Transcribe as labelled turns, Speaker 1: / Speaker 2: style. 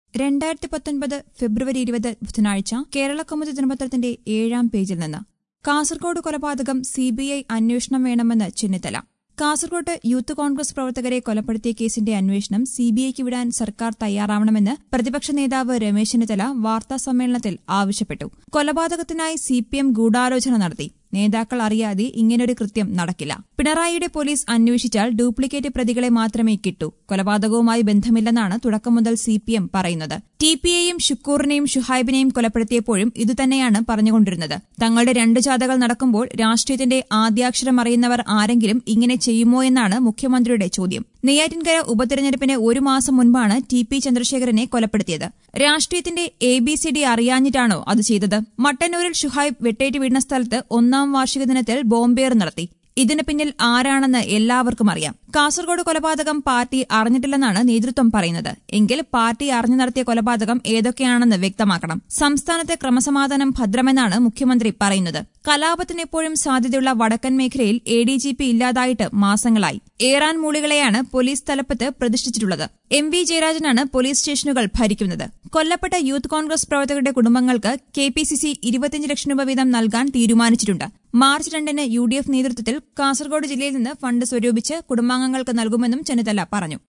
Speaker 1: രണ്ടായിരത്തി പത്തൊൻപത് ഫെബ്രുവരി ഇരുപത് ബുധനാഴ്ച കേരള കൗമുദി ദിനപത്രത്തിന്റെ ഏഴാം പേജിൽ നിന്ന് കാസർഗോഡ് കൊലപാതകം സിബിഐ അന്വേഷണം വേണമെന്ന് ചെന്നിത്തല കാസർകോട്ട് യൂത്ത് കോൺഗ്രസ് പ്രവർത്തകരെ കൊലപ്പെടുത്തിയ കേസിന്റെ അന്വേഷണം സിബിഐക്ക് വിടാൻ സർക്കാർ തയ്യാറാവണമെന്ന് പ്രതിപക്ഷ നേതാവ് രമേശ് ചെന്നിത്തല വാർത്താസമ്മേളനത്തിൽ ആവശ്യപ്പെട്ടു കൊലപാതകത്തിനായി സിപിഎം ഗൂഢാലോചന നടത്തി നേതാക്കൾ അറിയാതെ ഇങ്ങനൊരു കൃത്യം നടക്കില്ല പിണറായിയുടെ പോലീസ് അന്വേഷിച്ചാൽ ഡ്യൂപ്ലിക്കേറ്റ് പ്രതികളെ മാത്രമേ കിട്ടൂ കൊലപാതകവുമായി ബന്ധമില്ലെന്നാണ് തുടക്കം മുതൽ സിപിഎം പറയുന്നത് ടി പി എയും ഷുക്കൂറിനെയും ഷുഹൈബിനെയും കൊലപ്പെടുത്തിയപ്പോഴും ഇതുതന്നെയാണ് പറഞ്ഞുകൊണ്ടിരുന്നത് തങ്ങളുടെ രണ്ട് ജാഥകൾ നടക്കുമ്പോൾ രാഷ്ട്രീയത്തിന്റെ ആദ്യാക്ഷരം അറിയുന്നവർ ആരെങ്കിലും ഇങ്ങനെ ചെയ്യുമോ എന്നാണ് മുഖ്യമന്ത്രിയുടെ ചോദ്യം നെയ്യാറ്റിൻകര ഉപതെരഞ്ഞെടുപ്പിന് ഒരു മാസം മുൻപാണ് ടി പി ചന്ദ്രശേഖരനെ കൊലപ്പെടുത്തിയത് രാഷ്ട്രീയത്തിന്റെ എ ബി സി ഡി അറിയാഞ്ഞിട്ടാണോ അത് ചെയ്തത് മട്ടന്നൂരിൽ ഷുഹൈബ് വെട്ടേറ്റ് വീണ സ്ഥലത്ത് ഒന്നാം വാർഷിക ദിനത്തിൽ ബോംബേർ നടത്തി ഇതിന് പിന്നിൽ ആരാണെന്ന് എല്ലാവർക്കും അറിയാം കാസർഗോഡ് കൊലപാതകം പാർട്ടി അറിഞ്ഞിട്ടില്ലെന്നാണ് നേതൃത്വം പറയുന്നത് എങ്കിൽ പാർട്ടി അറിഞ്ഞു നടത്തിയ കൊലപാതകം ഏതൊക്കെയാണെന്ന് വ്യക്തമാക്കണം സംസ്ഥാനത്തെ ക്രമസമാധാനം ഭദ്രമെന്നാണ് മുഖ്യമന്ത്രി പറയുന്നത് കലാപത്തിന് എപ്പോഴും സാധ്യതയുള്ള വടക്കൻ മേഖലയിൽ എ ഡി ജി പി ഇല്ലാതായിട്ട് മാസങ്ങളായി ഏറാൻ മൂളികളെയാണ് പോലീസ് തലപ്പത്ത് പ്രതിഷ്ഠിച്ചിട്ടുള്ളത് എം വി ജയരാജനാണ് പോലീസ് സ്റ്റേഷനുകൾ ഭരിക്കുന്നത് കൊല്ലപ്പെട്ട യൂത്ത് കോൺഗ്രസ് പ്രവർത്തകരുടെ കുടുംബങ്ങൾക്ക് കെ പി സി സി ഇരുപത്തിയഞ്ച് ലക്ഷം രൂപ വീതം നൽകാൻ തീരുമാനിച്ചിട്ടുണ്ട് മാർച്ച് രണ്ടിന് യു ഡി എഫ് നേതൃത്വത്തിൽ കാസർഗോഡ് ജില്ലയിൽ നിന്ന് ഫണ്ട് സ്വരൂപിച്ച് കുടുംബാംഗങ്ങൾക്ക് നൽകുമെന്നും ചെന്നിത്തല പറഞ്ഞു